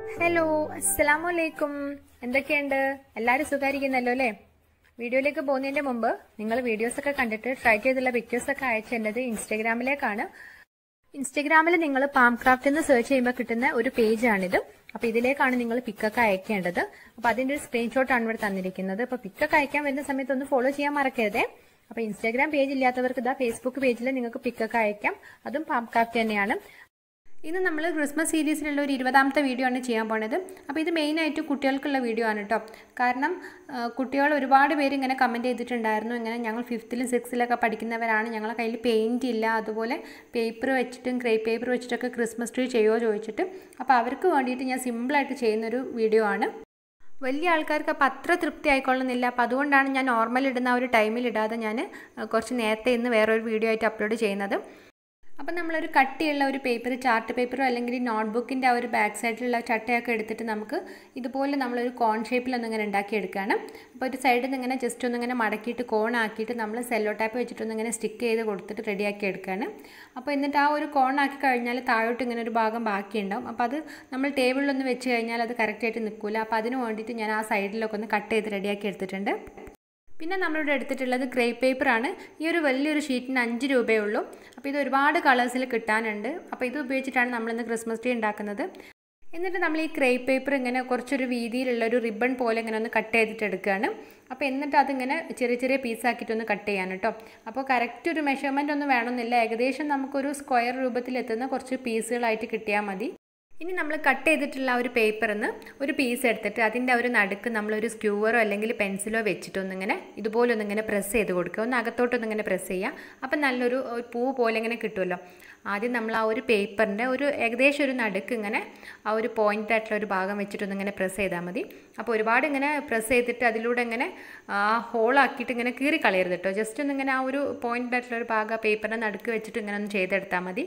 hello അസ്സലാമു അലൈക്കും എന്തൊക്കെയുണ്ട് എല്ലാവരും സുഖായിരിക്കുന്നല്ലോ അല്ലേ വീഡിയോയിലേക്ക് പോകുന്നതിന്റെ മുമ്പ് നിങ്ങൾ വീഡിയോസ് ഒക്കെ കണ്ടിട്ട് ട്രൈ ചെയ്തുള്ള പിക്ചേഴ്സ് ഒക്കെ അയച്ചേണ്ടത് ഇൻസ്റ്റഗ്രാമിലേക്കാണ് ഇൻസ്റ്റഗ്രാമിൽ നിങ്ങൾ പാം ക്രാഫ്റ്റ് എന്ന് സെർച്ച് ചെയ്യുമ്പോൾ കിട്ടുന്ന ഒരു പേജാണിത് അപ്പൊ ഇതിലേക്കാണ് നിങ്ങൾ പിക്കൊക്കെ അയക്കേണ്ടത് അപ്പൊ അതിന്റെ ഒരു സ്ക്രീൻഷോട്ടാണ് ഇവിടെ തന്നിരിക്കുന്നത് അപ്പൊ പിക്കൊക്കെ അയക്കാൻ വരുന്ന സമയത്ത് ഒന്ന് ഫോളോ ചെയ്യാൻ മറക്കരുതേ അപ്പൊ ഇൻസ്റ്റാഗ്രാം പേജ് ഇല്ലാത്തവർക്ക് ഇതാ ഫേസ്ബുക്ക് പേജിൽ നിങ്ങൾക്ക് പിക്കൊക്കെ അയക്കാം അതും പാം ക്രാഫ്റ്റ് തന്നെയാണ് ഇന്ന് നമ്മൾ ക്രിസ്മസ് സീരീസിലുള്ള ഒരു ഇരുപതാമത്തെ വീഡിയോ ആണ് ചെയ്യാൻ പോണത് അപ്പോൾ ഇത് മെയിനായിട്ട് കുട്ടികൾക്കുള്ള വീഡിയോ ആണ് കേട്ടോ കാരണം ആ, കുട്ടികൾ ഒരുപാട് പേര് ഇങ്ങനെ കമൻറ്റ് ചെയ്തിട്ടുണ്ടായിരുന്നു ഇങ്ങനെ ഞങ്ങൾ ഫിഫ്ത്തിലും സിക്സ്ത്തിലൊക്കെ പഠിക്കുന്നവരാണ് ഞങ്ങളെ കയ്യിൽ പെയിൻറ് ഇല്ല അതുപോലെ പേപ്പർ വെച്ചിട്ടും ക്രേ പേപ്പർ വെച്ചിട്ടൊക്കെ ക്രിസ്മസ് ട്രീ ചെയ്യുമോ ചോദിച്ചിട്ട് അപ്പോൾ അവർക്ക് വേണ്ടിയിട്ട് ഞാൻ സിമ്പിളായിട്ട് ചെയ്യുന്നൊരു വീഡിയോ ആണ് വലിയ ആൾക്കാർക്ക് അപ്പം അത്ര തൃപ്തി ആയിക്കൊള്ളുന്നില്ല അപ്പോൾ അതുകൊണ്ടാണ് ഞാൻ നോർമൽ ഇടുന്ന ആ ഒരു ടൈമിൽ ഇടാതെ ഞാൻ ആ, കുറച്ച് നേരത്തെ ഇന്ന് വേറൊരു വീഡിയോ ആയിട്ട് അപ്ലോഡ് ചെയ്യുന്നത് അപ്പം നമ്മളൊരു കട്ടിയുള്ള ഒരു പേപ്പർ ചാർട്ട് പേപ്പറോ അല്ലെങ്കിൽ നോട്ട്ബുക്കിൻ്റെ ആ ഒരു ബാക്ക് സൈഡിലുള്ള ചട്ടയൊക്കെ എടുത്തിട്ട് നമുക്ക് ഇതുപോലെ നമ്മളൊരു കോൺ ഷേപ്പിലൊന്നും ഇങ്ങനെ ഉണ്ടാക്കിയെടുക്കുകയാണ് അപ്പോൾ ഒരു സൈഡിൽ നിന്ന് ഇങ്ങനെ ജസ്റ്റ് ഒന്നിങ്ങനെ മടക്കിയിട്ട് കോൺ ആക്കിയിട്ട് നമ്മൾ സെല്ലോ ടാപ്പ് വെച്ചിട്ടൊന്ന് ഇങ്ങനെ സ്റ്റിക്ക് ചെയ്ത് കൊടുത്തിട്ട് റെഡിയാക്കി എടുക്കുകയാണ് അപ്പോൾ എന്നിട്ട് ആ ഒരു കോൺ ആക്കി കഴിഞ്ഞാൽ താഴോട്ട് ഇങ്ങനെ ഒരു ഭാഗം ബാക്കിയുണ്ടാവും അപ്പോൾ അത് നമ്മൾ ടേബിളിലൊന്ന് വെച്ച് കഴിഞ്ഞാൽ അത് കറക്റ്റായിട്ട് നിൽക്കില്ല അപ്പോൾ അതിന് വേണ്ടിയിട്ട് ഞാൻ ആ സൈഡിലൊക്കെ ഒന്ന് കട്ട് ചെയ്ത് റെഡിയാക്കി എടുത്തിട്ടുണ്ട് പിന്നെ നമ്മളിവിടെ എടുത്തിട്ടുള്ളത് ഗ്രേ പേപ്പറാണ് ഈ ഒരു വലിയൊരു ഷീറ്റിന് അഞ്ച് രൂപയേ ഉള്ളൂ അപ്പോൾ ഇത് ഒരുപാട് കളേഴ്സിൽ കിട്ടാനുണ്ട് അപ്പോൾ ഇത് ഉപയോഗിച്ചിട്ടാണ് നമ്മളിന്ന് ക്രിസ്മസ് ട്രീ ഉണ്ടാക്കുന്നത് എന്നിട്ട് നമ്മൾ ഈ ക്രേ പേപ്പർ ഇങ്ങനെ കുറച്ചൊരു വീതിയിലുള്ള ഒരു റിബൺ പോലെ ഇങ്ങനെ ഒന്ന് കട്ട് ചെയ്തിട്ട് എടുക്കുകയാണ് അപ്പോൾ എന്നിട്ട് അതിങ്ങനെ ചെറിയ ചെറിയ പീസാക്കിയിട്ടൊന്ന് കട്ട് ചെയ്യാൻ കേട്ടോ അപ്പോൾ കറക്റ്റ് ഒരു മെഷർമെൻ്റ് ഒന്നും വേണമെന്നില്ല ഏകദേശം നമുക്കൊരു സ്ക്വയർ രൂപത്തിലെത്തുന്ന കുറച്ച് പീസുകളായിട്ട് കിട്ടിയാൽ മതി ഇനി നമ്മൾ കട്ട് ചെയ്തിട്ടുള്ള ആ ഒരു പേപ്പറിൽ നിന്ന് ഒരു പീസ് എടുത്തിട്ട് അതിൻ്റെ ഒരു നടുക്ക് നമ്മളൊരു സ്ക്യൂവറോ അല്ലെങ്കിൽ പെൻസിലോ വെച്ചിട്ടൊന്നിങ്ങനെ ഇതുപോലെ ഒന്നിങ്ങനെ പ്രസ് ചെയ്ത് കൊടുക്കുക ഒന്ന് അകത്തോട്ടൊന്നിങ്ങനെ പ്രസ് ചെയ്യുക അപ്പം നല്ലൊരു ഒരു പൂ പോലെ ഇങ്ങനെ കിട്ടുമല്ലോ ആദ്യം നമ്മൾ ആ ഒരു പേപ്പറിൻ്റെ ഒരു ഏകദേശം ഒരു നടുക്ക് ഇങ്ങനെ ആ ഒരു പോയിൻ്റ് ആയിട്ടുള്ള ഒരു ഭാഗം വെച്ചിട്ടൊന്നിങ്ങനെ പ്രസ് ചെയ്താൽ മതി അപ്പോൾ ഒരുപാട് ഇങ്ങനെ പ്രസ് ചെയ്തിട്ട് അതിലൂടെ ഇങ്ങനെ ആ ഹോളാക്കിയിട്ട് ഇങ്ങനെ കീറി കളയരുത് കേട്ടോ ജസ്റ്റ് ഒന്നിങ്ങനെ ആ ഒരു പോയിൻ്റ് ആയിട്ടുള്ള ഒരു ഭാഗം ആ പേപ്പറിൻ്റെ നടുക്ക് വെച്ചിട്ട് ഇങ്ങനെ ഒന്ന് ചെയ്തെടുത്താൽ മതി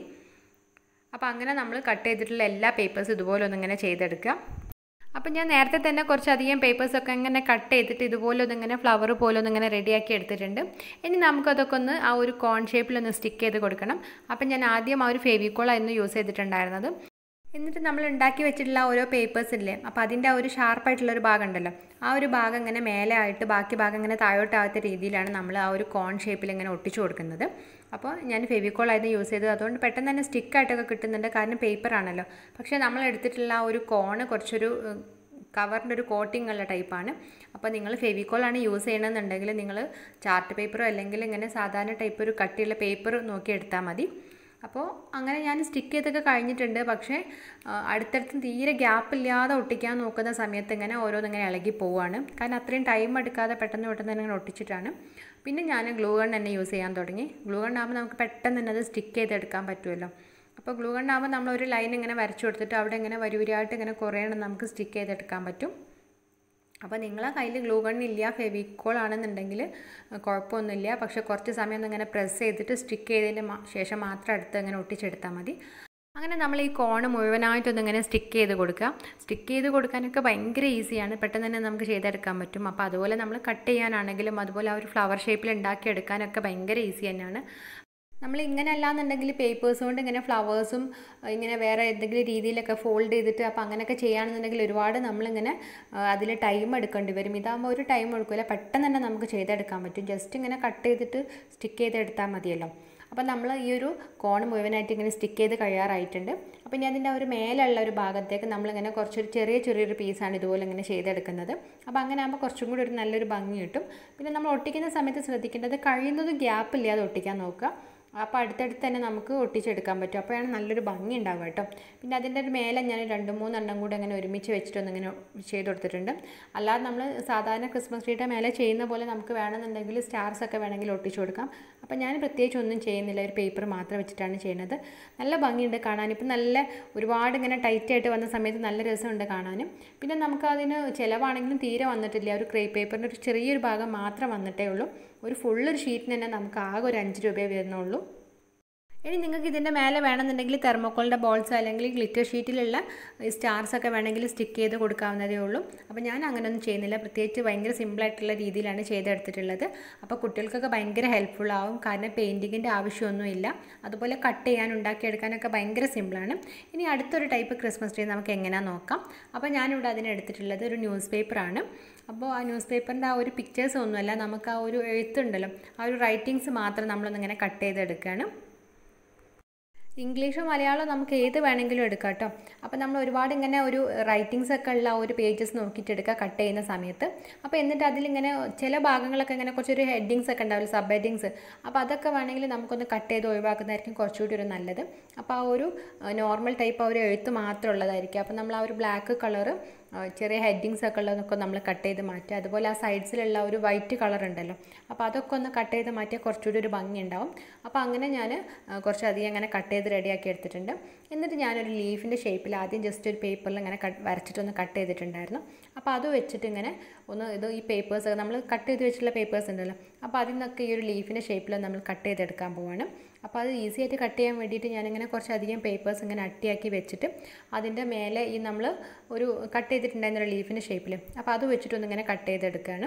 അപ്പോൾ അങ്ങനെ നമ്മൾ കട്ട് ചെയ്തിട്ടുള്ള എല്ലാ പേപ്പേഴ്സും ഇതുപോലെ ഒന്നിങ്ങനെ ചെയ്തെടുക്കുക അപ്പം ഞാൻ നേരത്തെ തന്നെ കുറച്ചധികം പേപ്പേഴ്സൊക്കെ ഇങ്ങനെ കട്ട് ചെയ്തിട്ട് ഇതുപോലെ ഒന്നിങ്ങനെ ഫ്ലവർ പോലെ ഒന്നിങ്ങനെ റെഡിയാക്കി എടുത്തിട്ടുണ്ട് ഇനി നമുക്കതൊക്കെ ഒന്ന് ആ ഒരു കോൺ ഷേപ്പിലൊന്ന് സ്റ്റിക്ക് ചെയ്ത് കൊടുക്കണം അപ്പം ഞാൻ ആദ്യം ആ ഒരു ഫെവിക്കോളായിരുന്നു യൂസ് ചെയ്തിട്ടുണ്ടായിരുന്നത് എന്നിട്ട് നമ്മൾ ഉണ്ടാക്കി വെച്ചിട്ടുള്ള ഓരോ പേപ്പേഴ്സ് ഇല്ലേ അപ്പോൾ അതിൻ്റെ ആ ഒരു ഷാർപ്പായിട്ടുള്ള ഒരു ഭാഗം ഉണ്ടല്ലോ ആ ഒരു ഭാഗം ഇങ്ങനെ മേലെ ആയിട്ട് ബാക്കി ഭാഗം ഇങ്ങനെ താഴോട്ടാവാത്ത രീതിയിലാണ് നമ്മൾ ആ ഒരു കോൺ ഷേപ്പിൽ ഇങ്ങനെ ഒട്ടിച്ചു കൊടുക്കുന്നത് അപ്പോൾ ഞാൻ ഫെവിക്കോൾ ആയിരുന്നു യൂസ് ചെയ്തത് അതുകൊണ്ട് പെട്ടെന്ന് തന്നെ സ്റ്റിക്കായിട്ടൊക്കെ കിട്ടുന്നുണ്ട് കാരണം പേപ്പർ ആണല്ലോ പക്ഷേ നമ്മൾ എടുത്തിട്ടുള്ള ആ ഒരു കോണ് കുറച്ചൊരു കവറിൻ്റെ ഒരു കോട്ടിംഗ് ഉള്ള ടൈപ്പാണ് അപ്പോൾ നിങ്ങൾ ഫെവിക്കോളാണ് യൂസ് ചെയ്യണമെന്നുണ്ടെങ്കിൽ നിങ്ങൾ ചാർട്ട് പേപ്പറോ അല്ലെങ്കിൽ ഇങ്ങനെ സാധാരണ ടൈപ്പ് ഒരു കട്ടിയുള്ള പേപ്പർ നോക്കി എടുത്താൽ മതി അപ്പോൾ അങ്ങനെ ഞാൻ സ്റ്റിക്ക് ചെയ്തൊക്കെ കഴിഞ്ഞിട്ടുണ്ട് പക്ഷേ ആ, അടുത്തടുത്ത് തീരെ ഗ്യാപ്പ് ഇല്ലാതെ ഒട്ടിക്കാൻ നോക്കുന്ന സമയത്ത് ഇങ്ങനെ ഓരോന്നിങ്ങനെ ഇളകി പോവുകയാണ് കാരണം അത്രയും ടൈം എടുക്കാതെ പെട്ടെന്ന് പെട്ടെന്ന് തന്നെ ഇങ്ങനെ ഒട്ടിച്ചിട്ടാണ് പിന്നെ ഞാൻ ഗ്ലൂ ഗൺ തന്നെ യൂസ് ചെയ്യാൻ തുടങ്ങി ഗ്ലൂ ഗൺ ആകുമ്പോൾ നമുക്ക് പെട്ടെന്ന് തന്നെ അത് സ്റ്റിക്ക് ചെയ്തെടുക്കാൻ പറ്റുമല്ലോ അപ്പോൾ ഗ്ലൂ ഗൺ ആകുമ്പോൾ നമ്മളൊരു ലൈൻ ഇങ്ങനെ വരച്ചു കൊടുത്തിട്ട് അവിടെ ഇങ്ങനെ വരിവരിയായിട്ട് ഇങ്ങനെ കുറേ എണ്ണം നമുക്ക് സ്റ്റിക്ക് ചെയ്തെടുക്കാൻ പറ്റും അപ്പോൾ നിങ്ങളെ കയ്യിൽ ഗ്ലൂ ഗൺ ഇല്ല ഫെവിക്കോൾ ആണെന്നുണ്ടെങ്കിൽ കുഴപ്പമൊന്നുമില്ല പക്ഷെ കുറച്ച് സമയം ഒന്ന് ഇങ്ങനെ പ്രസ് ചെയ്തിട്ട് സ്റ്റിക്ക് ചെയ്തതിന് മാ- ശേഷം മാത്രം എടുത്ത് ഇങ്ങനെ ഒട്ടിച്ചെടുത്താൽ മതി അങ്ങനെ നമ്മൾ ഈ കോണ് മുഴുവനായിട്ടൊന്ന് ഇങ്ങനെ സ്റ്റിക്ക് ചെയ്ത് കൊടുക്കുക സ്റ്റിക്ക് ചെയ്ത് കൊടുക്കാനൊക്കെ ഭയങ്കര ഈസിയാണ് പെട്ടെന്ന് തന്നെ നമുക്ക് ചെയ്തെടുക്കാൻ പറ്റും അപ്പോൾ അതുപോലെ നമ്മൾ കട്ട് ചെയ്യാനാണെങ്കിലും അതുപോലെ ആ ഒരു ഫ്ലവർ ഷേപ്പിൽ ഉണ്ടാക്കിയെടുക്കാനൊക്കെ ഭയങ്കര ഈസി തന്നെയാണ് നമ്മൾ ഇങ്ങനെ അല്ലാന്നുണ്ടെങ്കിൽ പേപ്പേഴ്സ് കൊണ്ട് ഇങ്ങനെ ഫ്ലവേഴ്സും ഇങ്ങനെ വേറെ എന്തെങ്കിലും രീതിയിലൊക്കെ ഫോൾഡ് ചെയ്തിട്ട് അപ്പോൾ അങ്ങനെയൊക്കെ ചെയ്യുകയാണെന്നുണ്ടെങ്കിൽ ഒരുപാട് നമ്മളിങ്ങനെ അതിൽ ടൈം എടുക്കേണ്ടി വരും ഇതാകുമ്പോൾ ഒരു ടൈം എടുക്കില്ല പെട്ടെന്ന് തന്നെ നമുക്ക് ചെയ്തെടുക്കാൻ പറ്റും ജസ്റ്റ് ഇങ്ങനെ കട്ട് ചെയ്തിട്ട് സ്റ്റിക്ക് ചെയ്തെടുത്താൽ മതിയല്ലോ അപ്പോൾ നമ്മൾ ഈ ഒരു കോൺ മുഴുവനായിട്ട് ഇങ്ങനെ സ്റ്റിക്ക് ചെയ്ത് കഴിയാറായിട്ടുണ്ട് അപ്പോൾ ഇനി അതിൻ്റെ ആ ഒരു മേലുള്ള ഒരു ഭാഗത്തേക്ക് നമ്മളിങ്ങനെ കുറച്ചൊരു ചെറിയ ചെറിയൊരു പീസാണ് ഇതുപോലെ ഇങ്ങനെ ചെയ്തെടുക്കുന്നത് അപ്പോൾ അങ്ങനെ ആകുമ്പോൾ കുറച്ചും കൂടി ഒരു നല്ലൊരു ഭംഗി കിട്ടും പിന്നെ നമ്മൾ ഒട്ടിക്കുന്ന സമയത്ത് ശ്രദ്ധിക്കേണ്ടത് കഴിയുന്നതും ഗ്യാപ്പ് ഇല്ലാതെ ഒട്ടിക്കാൻ നോക്കുക അപ്പോൾ അടുത്തടുത്ത് തന്നെ നമുക്ക് ഒട്ടിച്ചെടുക്കാൻ പറ്റും അപ്പോഴാണ് നല്ലൊരു ഭംഗി ഉണ്ടാവുക കേട്ടോ പിന്നെ അതിൻ്റെ ഒരു മേലെ ഞാൻ രണ്ട് മൂന്നെണ്ണം കൂടെ അങ്ങനെ ഒരുമിച്ച് വെച്ചിട്ടൊന്ന് ഇങ്ങനെ ചെയ്ത് കൊടുത്തിട്ടുണ്ട് അല്ലാതെ നമ്മൾ സാധാരണ ക്രിസ്മസ് ട്രീയുടെ മേലെ ചെയ്യുന്ന പോലെ നമുക്ക് വേണമെന്നുണ്ടെങ്കിൽ സ്റ്റാർസ് ഒക്കെ വേണമെങ്കിൽ ഒട്ടിച്ചു കൊടുക്കാം അപ്പോൾ ഞാൻ പ്രത്യേകിച്ച് ഒന്നും ചെയ്യുന്നില്ല ഒരു പേപ്പർ മാത്രം വെച്ചിട്ടാണ് ചെയ്യുന്നത് നല്ല ഭംഗിയുണ്ട് കാണാൻ ഇപ്പം നല്ല ഒരുപാട് ഇങ്ങനെ ടൈറ്റായിട്ട് വന്ന സമയത്ത് നല്ല രസമുണ്ട് കാണാനും പിന്നെ നമുക്ക് അതിന് ചിലവാണെങ്കിലും തീരെ വന്നിട്ടില്ല ഒരു ക്രേ പേപ്പറിൻ്റെ ഒരു ചെറിയൊരു ഭാഗം മാത്രം വന്നിട്ടേ ഉള്ളൂ ഒരു ഫുള്ളൊരു ഷീറ്റിന് തന്നെ നമുക്ക് ആകെ ഒരു അഞ്ച് രൂപയെ വരുന്നുള്ളൂ ഇനി നിങ്ങൾക്ക് ഇതിൻ്റെ മേലെ വേണമെന്നുണ്ടെങ്കിൽ തെർമോക്കോളിൻ്റെ ബോൾസ് അല്ലെങ്കിൽ ഗ്ലിറ്റർ ഷീറ്റിലുള്ള സ്റ്റാർസ് ഒക്കെ വേണമെങ്കിൽ സ്റ്റിക്ക് ചെയ്ത് കൊടുക്കാവുന്നതേ ഉള്ളൂ അപ്പോൾ ഞാൻ അങ്ങനെയൊന്നും ചെയ്യുന്നില്ല പ്രത്യേകിച്ച് ഭയങ്കര സിമ്പിളായിട്ടുള്ള രീതിയിലാണ് ചെയ്തെടുത്തിട്ടുള്ളത് അപ്പോൾ കുട്ടികൾക്കൊക്കെ ഭയങ്കര ഹെൽപ്ഫുൾ ആവും കാരണം പെയിൻറ്റിങ്ങിൻ്റെ ആവശ്യമൊന്നുമില്ല അതുപോലെ കട്ട് ചെയ്യാൻ ഉണ്ടാക്കിയെടുക്കാനൊക്കെ ഭയങ്കര സിമ്പിളാണ് ഇനി അടുത്തൊരു ടൈപ്പ് ക്രിസ്മസ് ട്രീ നമുക്ക് എങ്ങനെയാണെന്ന് നോക്കാം അപ്പോൾ ഞാനിവിടെ അതിനെടുത്തിട്ടുള്ളത് ഒരു ന്യൂസ് പേപ്പറാണ് അപ്പോൾ ആ ന്യൂസ് പേപ്പറിൻ്റെ ആ ഒരു പിക്ചേഴ്സ് ഒന്നുമല്ല നമുക്ക് ആ ഒരു എഴുത്തുണ്ടല്ലോ ആ ഒരു റൈറ്റിങ്സ് മാത്രം നമ്മളൊന്നിങ്ങനെ കട്ട് ചെയ്തെടുക്കുകയാണ് ഇംഗ്ലീഷോ മലയാളമോ നമുക്ക് ഏത് വേണമെങ്കിലും എടുക്കാം കേട്ടോ അപ്പോൾ നമ്മൾ ഒരുപാട് ഇങ്ങനെ ഒരു റൈറ്റിങ്സ് ഒക്കെ ഉള്ള ആ ഒരു പേജസ് നോക്കിയിട്ട് എടുക്കുക കട്ട് ചെയ്യുന്ന സമയത്ത് അപ്പോൾ എന്നിട്ട് അതിലിങ്ങനെ ചില ഭാഗങ്ങളൊക്കെ ഇങ്ങനെ കുറച്ചൊരു ഹെഡിങ്സ് ഒക്കെ ഉണ്ടാവില്ല സബ് ഹെഡിങ്സ് അപ്പോൾ അതൊക്കെ വേണമെങ്കിൽ നമുക്കൊന്ന് കട്ട് ചെയ്ത് ഒഴിവാക്കുന്നതായിരിക്കും കുറച്ചുകൂടി ഒരു നല്ലത് അപ്പോൾ ആ ഒരു നോർമൽ ടൈപ്പ് ആ ഒരു എഴുത്ത് മാത്രം ഉള്ളതായിരിക്കും അപ്പോൾ നമ്മൾ ആ ഒരു ബ്ലാക്ക് കളറ് ചെറിയ ഹെഡിങ്സ് ഒക്കെ ഉള്ളതൊക്കെ നമ്മൾ കട്ട് ചെയ്ത് മാറ്റുക അതുപോലെ ആ സൈഡ്സിലുള്ള ഒരു വൈറ്റ് കളർ ഉണ്ടല്ലോ അപ്പോൾ അതൊക്കെ ഒന്ന് കട്ട് ചെയ്ത് മാറ്റിയാൽ കുറച്ചുകൂടി ഒരു ഭംഗി ഉണ്ടാവും അപ്പോൾ അങ്ങനെ ഞാൻ കുറച്ചധികം അങ്ങനെ കട്ട് ചെയ്ത് റെഡിയാക്കി എടുത്തിട്ടുണ്ട് എന്നിട്ട് ഞാനൊരു ലീഫിൻ്റെ ഷേപ്പിൽ ആദ്യം ജസ്റ്റ് ഒരു പേപ്പറിൽ ഇങ്ങനെ കട്ട് വരച്ചിട്ടൊന്ന് കട്ട് ചെയ്തിട്ടുണ്ടായിരുന്നു അപ്പോൾ അത് വെച്ചിട്ട് ഇങ്ങനെ ഒന്ന് ഇത് ഈ പേപ്പേഴ്സ് നമ്മൾ കട്ട് ചെയ്ത് വെച്ചിട്ടുള്ള പേപ്പേഴ്സ് ഉണ്ടല്ലോ അപ്പോൾ അതിൽ നിന്നൊക്കെ ഈ ഒരു ലീഫിൻ്റെ ഷേപ്പിൽ നമ്മൾ കട്ട് ചെയ്തെടുക്കാൻ പോവാണ് അപ്പോൾ അത് ഈസി ആയിട്ട് കട്ട് ചെയ്യാൻ വേണ്ടിയിട്ട് ഞാനിങ്ങനെ കുറച്ചധികം പേപ്പേഴ്സ് ഇങ്ങനെ അട്ടിയാക്കി വെച്ചിട്ട് അതിൻ്റെ മേലെ ഈ നമ്മൾ ഒരു കട്ട് ചെയ്തിട്ടുണ്ടായിരുന്ന ലീഫിൻ്റെ ഷേപ്പിൽ അപ്പോൾ അത് വെച്ചിട്ടൊന്ന് ഇങ്ങനെ കട്ട് ചെയ്തെടുക്കുകയാണ്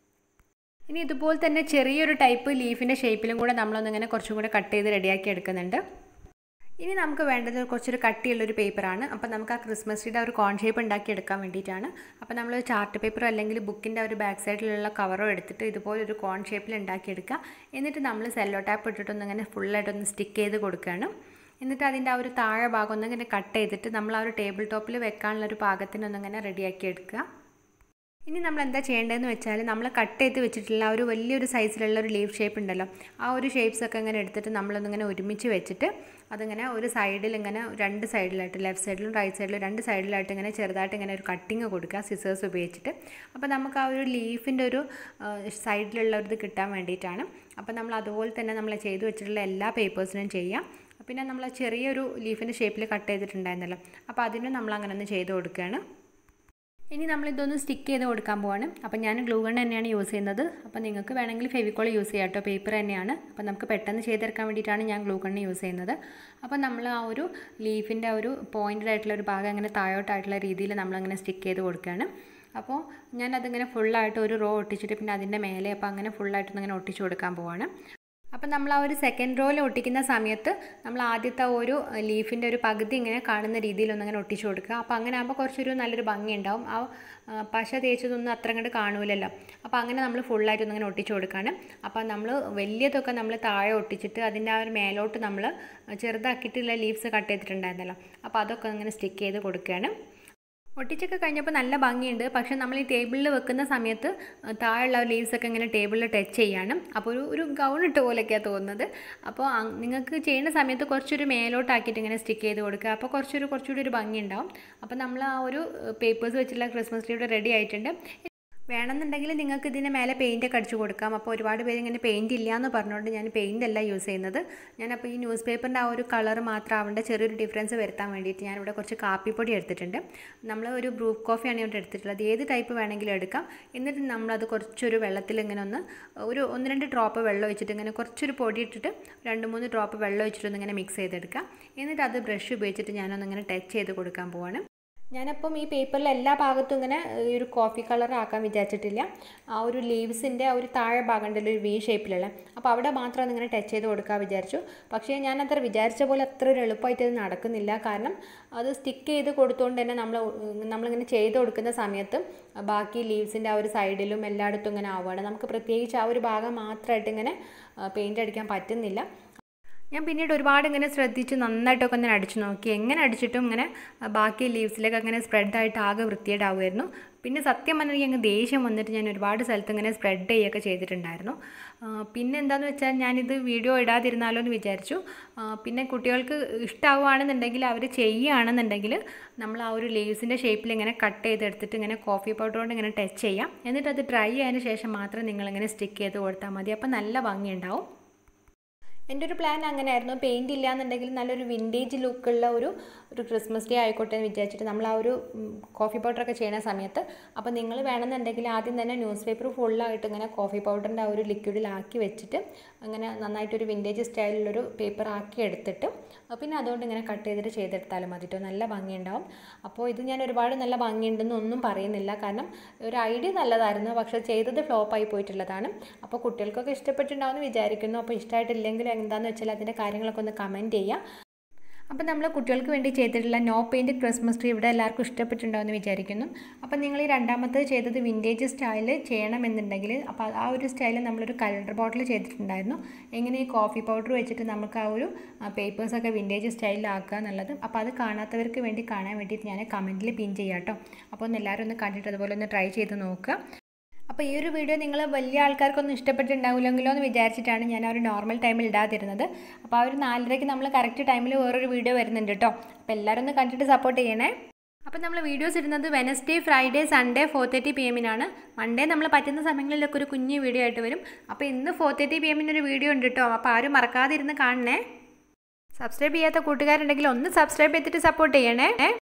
ഇനി ഇതുപോലെ തന്നെ ചെറിയൊരു ടൈപ്പ് ലീഫിൻ്റെ ഷേപ്പിലും കൂടെ നമ്മളൊന്നിങ്ങനെ കുറച്ചും കൂടെ കട്ട് ചെയ്ത് റെഡിയാക്കി എടുക്കുന്നുണ്ട് ഇനി നമുക്ക് വേണ്ടത് കുറച്ചൊരു കട്ടിയുള്ളൊരു പേപ്പറാണ് അപ്പോൾ നമുക്ക് ആ ക്രിസ്മസ് ട്രീയുടെ ഒരു കോൺ ഷേപ്പ് ഉണ്ടാക്കി എടുക്കാൻ വേണ്ടിയിട്ടാണ് അപ്പോൾ നമ്മൾ ചാർട്ട് പേപ്പറോ അല്ലെങ്കിൽ ബുക്കിൻ്റെ ഒരു ബാക്ക് സൈഡിലുള്ള കവറോ എടുത്തിട്ട് ഇതുപോലെ ഒരു കോൺ ഷേപ്പിൽ ഉണ്ടാക്കിയെടുക്കുക എന്നിട്ട് നമ്മൾ സെല്ലോ ടാപ്പ് ഇട്ടിട്ടൊന്ന് ഇങ്ങനെ ഫുള്ളായിട്ടൊന്ന് സ്റ്റിക്ക് ചെയ്ത് കൊടുക്കുകയാണ് എന്നിട്ട് അതിൻ്റെ ആ ഒരു താഴെ ഭാഗം ഒന്നിങ്ങനെ കട്ട് ചെയ്തിട്ട് നമ്മൾ ആ ഒരു ടേബിൾ ടോപ്പിൽ വെക്കാനുള്ള ഒരു പാകത്തിനൊന്നിങ്ങനെ റെഡിയാക്കി എടുക്കുക ഇനി നമ്മൾ എന്താ ചെയ്യേണ്ടതെന്ന് വെച്ചാൽ നമ്മൾ കട്ട് ചെയ്ത് വെച്ചിട്ടുള്ള ആ ഒരു വലിയൊരു സൈസിലുള്ള ഒരു ലീഫ് ഷേപ്പ് ഉണ്ടല്ലോ ആ ഒരു ഷേപ്സ് ഒക്കെ ഇങ്ങനെ എടുത്തിട്ട് നമ്മളൊന്നിങ്ങനെ ഒരുമിച്ച് വെച്ചിട്ട് അതിങ്ങനെ ഒരു സൈഡിൽ ഇങ്ങനെ രണ്ട് സൈഡിലായിട്ട് ലെഫ്റ്റ് സൈഡിലും റൈറ്റ് സൈഡിലും രണ്ട് സൈഡിലായിട്ട് ഇങ്ങനെ ചെറുതായിട്ട് ഇങ്ങനെ ഒരു കട്ടിങ് കൊടുക്കുക സിസേഴ്സ് ഉപയോഗിച്ചിട്ട് അപ്പോൾ നമുക്ക് ആ ഒരു ലീഫിൻ്റെ ഒരു സൈഡിലുള്ള ഒരു ഇത് കിട്ടാൻ വേണ്ടിയിട്ടാണ് അപ്പോൾ നമ്മൾ അതുപോലെ തന്നെ നമ്മൾ ചെയ്തു വെച്ചിട്ടുള്ള എല്ലാ പേപ്പേഴ്സിനും ചെയ്യാം പിന്നെ നമ്മൾ ചെറിയൊരു ലീഫിൻ്റെ ഷേപ്പിൽ കട്ട് ചെയ്തിട്ടുണ്ടായിരുന്നല്ലോ അപ്പോൾ അതിനും നമ്മൾ അങ്ങനെ ഒന്ന് ചെയ്ത് കൊടുക്കുകയാണ് ഇനി നമ്മൾ ഇതൊന്ന് സ്റ്റിക്ക് ചെയ്ത് കൊടുക്കാൻ പോവാണ് അപ്പോൾ ഞാൻ ഗ്ലൂ ഗൺ തന്നെയാണ് യൂസ് ചെയ്യുന്നത് അപ്പോൾ നിങ്ങൾക്ക് വേണമെങ്കിൽ ഫെവിക്കോൾ യൂസ് ചെയ്യാം കേട്ടോ പേപ്പർ തന്നെയാണ് അപ്പോൾ നമുക്ക് പെട്ടെന്ന് ചെയ്തെടുക്കാൻ വേണ്ടിയിട്ടാണ് ഞാൻ ഗ്ലൂ ഗണ്ണ് യൂസ് ചെയ്യുന്നത് അപ്പോൾ നമ്മൾ ആ ഒരു ലീഫിൻ്റെ ഒരു പോയിൻറ്റഡ് ആയിട്ടുള്ള ഒരു ഭാഗം അങ്ങനെ താഴോട്ടായിട്ടുള്ള രീതിയിൽ നമ്മളങ്ങനെ സ്റ്റിക്ക് ചെയ്ത് കൊടുക്കുകയാണ് അപ്പോൾ ഞാനതിങ്ങനെ ഫുള്ളായിട്ട് ഒരു റോ ഒട്ടിച്ചിട്ട് പിന്നെ അതിൻ്റെ മേലെ അപ്പോൾ അങ്ങനെ ഫുള്ളായിട്ടൊന്നിങ്ങനെ ഒട്ടിച്ചു കൊടുക്കാൻ പോവാണ് അപ്പം നമ്മൾ ആ ഒരു സെക്കൻഡ് റോയിൽ ഒട്ടിക്കുന്ന സമയത്ത് നമ്മൾ ആദ്യത്തെ ഒരു ലീഫിൻ്റെ ഒരു പകുതി ഇങ്ങനെ കാണുന്ന രീതിയിൽ ഒന്നങ്ങനെ ഒട്ടിച്ചു കൊടുക്കുക അപ്പോൾ അങ്ങനെ ആകുമ്പോൾ കുറച്ചൊരു നല്ലൊരു ഭംഗി ഉണ്ടാവും ആ പശ തേച്ചതൊന്നും അത്ര അങ്ങോട്ട് കാണൂലല്ലോ അപ്പോൾ അങ്ങനെ നമ്മൾ ഫുള്ളായിട്ട് ഒന്നിങ്ങനെ ഒട്ടിച്ചു കൊടുക്കുകയാണ് അപ്പോൾ നമ്മൾ വലിയതൊക്കെ നമ്മൾ താഴെ ഒട്ടിച്ചിട്ട് അതിൻ്റെ ആ ഒരു മേലോട്ട് നമ്മൾ ചെറുതാക്കിയിട്ടുള്ള ലീവ്സ് കട്ട് ചെയ്തിട്ടുണ്ടായിരുന്നല്ലോ അപ്പോൾ അതൊക്കെ അങ്ങനെ സ്റ്റിക്ക് ചെയ്ത് കൊടുക്കുകയാണ് ഒട്ടിച്ചൊക്കെ കഴിഞ്ഞപ്പോൾ നല്ല ഭംഗിയുണ്ട് പക്ഷേ നമ്മൾ ഈ ടേബിളിൽ വെക്കുന്ന സമയത്ത് താഴെയുള്ള ലീവ്സ് ഒക്കെ ഇങ്ങനെ ടേബിളിൽ ടച്ച് ചെയ്യണം അപ്പോൾ ഒരു ഒരു ഗൗൺ ഇട്ട പോലെയൊക്കെയാണ് തോന്നുന്നത് അപ്പോൾ നിങ്ങൾക്ക് ചെയ്യുന്ന സമയത്ത് കുറച്ചൊരു മേലോട്ടാക്കിയിട്ട് ഇങ്ങനെ സ്റ്റിക്ക് ചെയ്ത് കൊടുക്കുക അപ്പോൾ കുറച്ചൊരു കുറച്ചുകൂടി ഒരു ഭംഗി ഉണ്ടാവും അപ്പോൾ നമ്മൾ ആ ഒരു പേപ്പേഴ്സ് വെച്ചുള്ള ക്രിസ്മസ് ട്രീയുടെ റെഡി ആയിട്ടുണ്ട് വേണമെന്നുണ്ടെങ്കിൽ നിങ്ങൾക്ക് ഇതിന് മേലെ പെയിൻ്റ് ഒക്കെ അടിച്ചു കൊടുക്കാം അപ്പോൾ ഒരുപാട് പേര് ഇങ്ങനെ പെയിൻറ്റ് ഇല്ല എന്ന് പറഞ്ഞുകൊണ്ട് ഞാൻ പെയിൻ്റ് അല്ല യൂസ് ചെയ്യുന്നത് ഞാനപ്പോൾ ഈ ന്യൂസ് പേപ്പറിൻ്റെ ആ ഒരു കളർ മാത്രം ആവേണ്ട ചെറിയൊരു ഡിഫറൻസ് വരുത്താൻ വേണ്ടിയിട്ട് ഞാനിവിടെ കുറച്ച് കാപ്പിപ്പൊടി എടുത്തിട്ടുണ്ട് നമ്മൾ ഒരു ബ്രൂ കോഫിയാണ് ഇവിടെ എടുത്തിട്ടുള്ളത് ഏത് ടൈപ്പ് വേണമെങ്കിലും എടുക്കാം എന്നിട്ട് നമ്മളത് കുറച്ചൊരു വെള്ളത്തിൽ ഇങ്ങനെ ഒന്ന് ഒരു ഒന്ന് രണ്ട് ഡ്രോപ്പ് വെള്ളം ഒഴിച്ചിട്ട് ഇങ്ങനെ കുറച്ചൊരു പൊടി ഇട്ടിട്ട് രണ്ട് മൂന്ന് ഡ്രോപ്പ് വെള്ളം ഒഴിച്ചിട്ട് ഇങ്ങനെ മിക്സ് ചെയ്തെടുക്കാം എന്നിട്ട് അത് ബ്രഷ് ഉപയോഗിച്ചിട്ട് ഞാനൊന്നിങ്ങനെ ടച്ച് ചെയ്ത് കൊടുക്കാൻ പോവാണ് ഞാനപ്പം ഈ പേപ്പറിൽ എല്ലാ ഭാഗത്തും ഇങ്ങനെ ഈ ഒരു കോഫി കളർ ആക്കാൻ വിചാരിച്ചിട്ടില്ല ആ ഒരു ലീവ്സിൻ്റെ ആ ഒരു താഴെ ഭാഗം ഉണ്ടല്ലോ ഒരു വി ഷേപ്പിലുള്ള അപ്പോൾ അവിടെ മാത്രം ഒന്നിങ്ങനെ ടച്ച് ചെയ്ത് കൊടുക്കാൻ വിചാരിച്ചു പക്ഷേ ഞാൻ അത്ര വിചാരിച്ച പോലെ അത്ര ഒരു എളുപ്പമായിട്ട് അത് നടക്കുന്നില്ല കാരണം അത് സ്റ്റിക്ക് ചെയ്ത് കൊടുത്തുകൊണ്ട് തന്നെ നമ്മൾ നമ്മളിങ്ങനെ ചെയ്ത് കൊടുക്കുന്ന സമയത്ത് ബാക്കി ലീവ്സിൻ്റെ ആ ഒരു സൈഡിലും എല്ലായിടത്തും ഇങ്ങനെ ആവുകയാണ് നമുക്ക് പ്രത്യേകിച്ച് ആ ഒരു ഭാഗം മാത്രമായിട്ട് ഇങ്ങനെ പെയിൻ്റ് അടിക്കാൻ പറ്റുന്നില്ല ഞാൻ പിന്നീട് ഒരുപാട് ഇങ്ങനെ ശ്രദ്ധിച്ച് നന്നായിട്ടൊക്കെ ഒന്ന് അടിച്ചു നോക്കി എങ്ങനെ അടിച്ചിട്ടും ഇങ്ങനെ ബാക്കി ലീവ്സിലൊക്കെ അങ്ങനെ സ്പ്രെഡായിട്ട് ആകെ വൃത്തിയേടാവുമായിരുന്നു പിന്നെ സത്യം പറഞ്ഞാൽ അങ്ങ് ദേഷ്യം വന്നിട്ട് ഞാൻ ഒരുപാട് സ്ഥലത്ത് ഇങ്ങനെ സ്പ്രെഡ് ചെയ്യുകയൊക്കെ ചെയ്തിട്ടുണ്ടായിരുന്നു പിന്നെ എന്താണെന്ന് വെച്ചാൽ ഞാനിത് വീഡിയോ ഇടാതിരുന്നാലോ എന്ന് വിചാരിച്ചു പിന്നെ കുട്ടികൾക്ക് ഇഷ്ടമാവുകയാണെന്നുണ്ടെങ്കിൽ അവർ ചെയ്യുകയാണെന്നുണ്ടെങ്കിൽ നമ്മൾ ആ ഒരു ലീവ്സിൻ്റെ ഷേപ്പിൽ ഇങ്ങനെ കട്ട് ചെയ്തെടുത്തിട്ട് ഇങ്ങനെ കോഫി പൗഡർ കൊണ്ട് ഇങ്ങനെ ടച്ച് ചെയ്യാം എന്നിട്ട് അത് ഡ്രൈ ആയതിനു ശേഷം മാത്രം നിങ്ങളിങ്ങനെ സ്റ്റിക്ക് ചെയ്ത് കൊടുത്താൽ മതി അപ്പോൾ നല്ല ഭംഗിയുണ്ടാവും എൻ്റെ ഒരു പ്ലാൻ അങ്ങനെയായിരുന്നു പെയിൻറ് ഇല്ല എന്നുണ്ടെങ്കിൽ നല്ലൊരു വിൻറ്റേജ് ലുക്കുള്ള ഒരു ഒരു ക്രിസ്മസ് ഡേ ആയിക്കോട്ടെ എന്ന് വിചാരിച്ചിട്ട് നമ്മൾ ആ ഒരു കോഫി പൗഡറൊക്കെ ചെയ്യുന്ന സമയത്ത് അപ്പോൾ നിങ്ങൾ വേണമെന്നുണ്ടെങ്കിൽ ആദ്യം തന്നെ ന്യൂസ് പേപ്പർ ഫുള്ളായിട്ട് ഇങ്ങനെ കോഫി പൗഡറിൻ്റെ ആ ഒരു ലിക്വിഡിലാക്കി വെച്ചിട്ട് അങ്ങനെ നന്നായിട്ടൊരു വിൻറ്റേജ് സ്റ്റൈലിലൊരു പേപ്പർ ആക്കി എടുത്തിട്ട് പിന്നെ അതുകൊണ്ട് ഇങ്ങനെ കട്ട് ചെയ്തിട്ട് ചെയ്തെടുത്താലും മതി കേട്ടോ നല്ല ഭംഗിയുണ്ടാവും അപ്പോൾ ഇത് ഞാൻ ഒരുപാട് നല്ല ഭംഗിയുണ്ടെന്ന് ഒന്നും പറയുന്നില്ല കാരണം ഒരു ഐഡിയ നല്ലതായിരുന്നു പക്ഷേ ചെയ്തത് ഫ്ലോപ്പായി പോയിട്ടുള്ളതാണ് അപ്പോൾ കുട്ടികൾക്കൊക്കെ ഇഷ്ടപ്പെട്ടിട്ടുണ്ടാവുമെന്ന് വിചാരിക്കുന്നു അപ്പോൾ ഇഷ്ടമായിട്ടില്ലെങ്കിൽ എന്താണെന്ന് വെച്ചാൽ അതിൻ്റെ കാര്യങ്ങളൊക്കെ ഒന്ന് കമൻറ്റ് ചെയ്യുക അപ്പോൾ നമ്മൾ കുട്ടികൾക്ക് വേണ്ടി ചെയ്തിട്ടുള്ള നോ പെയിൻറ്റ് ക്രിസ്മസ് ട്രീ ഇവിടെ എല്ലാവർക്കും ഇഷ്ടപ്പെട്ടിട്ടുണ്ടാവുമെന്ന് വിചാരിക്കുന്നു അപ്പോൾ നിങ്ങൾ ഈ രണ്ടാമത്തത് ചെയ്തത് വിൻറ്റേജ് സ്റ്റൈൽ ചെയ്യണമെന്നുണ്ടെങ്കിൽ അപ്പോൾ ആ ഒരു സ്റ്റൈൽ നമ്മളൊരു കലണ്ടർ ബോട്ടിൽ ചെയ്തിട്ടുണ്ടായിരുന്നു എങ്ങനെ ഈ കോഫി പൗഡർ വെച്ചിട്ട് നമുക്ക് ആ ഒരു പേപ്പേഴ്സൊക്കെ വിൻറ്റേജ് സ്റ്റൈലിലാക്കുക എന്നുള്ളത് അപ്പോൾ അത് കാണാത്തവർക്ക് വേണ്ടി കാണാൻ വേണ്ടിയിട്ട് ഞാൻ കമൻറ്റിൽ പിൻ ചെയ്യാം കേട്ടോ അപ്പോൾ ഒന്ന് എല്ലാവരും ഒന്ന് കണ്ടിട്ട് അതുപോലെ ഒന്ന് ട്രൈ ചെയ്ത് നോക്കുക അപ്പോൾ ഈ ഒരു വീഡിയോ നിങ്ങൾ വലിയ ആൾക്കാർക്കൊന്നും ഇഷ്ടപ്പെട്ടിട്ടുണ്ടാവില്ലെങ്കിലോ എന്ന് വിചാരിച്ചിട്ടാണ് ഞാൻ ആ ഒരു നോർമൽ ടൈമിൽ ഇടാതിരുന്നത് അപ്പോൾ ആ ഒരു നാലരയ്ക്ക് നമ്മൾ കറക്റ്റ് ടൈമിൽ വേറൊരു വീഡിയോ വരുന്നുണ്ട് കേട്ടോ അപ്പോൾ എല്ലാവരും ഒന്ന് കണ്ടിട്ട് സപ്പോർട്ട് ചെയ്യണേ അപ്പോൾ നമ്മൾ വീഡിയോസ് ഇടുന്നത് Wednesday Friday Sunday four thirty P എമ്മിനാണ് മൺഡേ നമ്മൾ പറ്റുന്ന സമയങ്ങളിലൊക്കെ ഒരു കുഞ്ഞു വീഡിയോ ആയിട്ട് വരും അപ്പോൾ ഇന്ന് ഫോർ തേർട്ടി പി എമ്മിന് ഒരു വീഡിയോ ഉണ്ട് കേട്ടോ അപ്പോൾ ആരും മറക്കാതെ ഇരുന്ന് കാണണേ സബ്സ്ക്രൈബ് ചെയ്യാത്ത കൂട്ടുകാരുണ്ടെങ്കിൽ ഒന്ന് സബ്സ്ക്രൈബ് ചെയ്തിട്ട് സപ്പോർട്ട് ചെയ്യണേ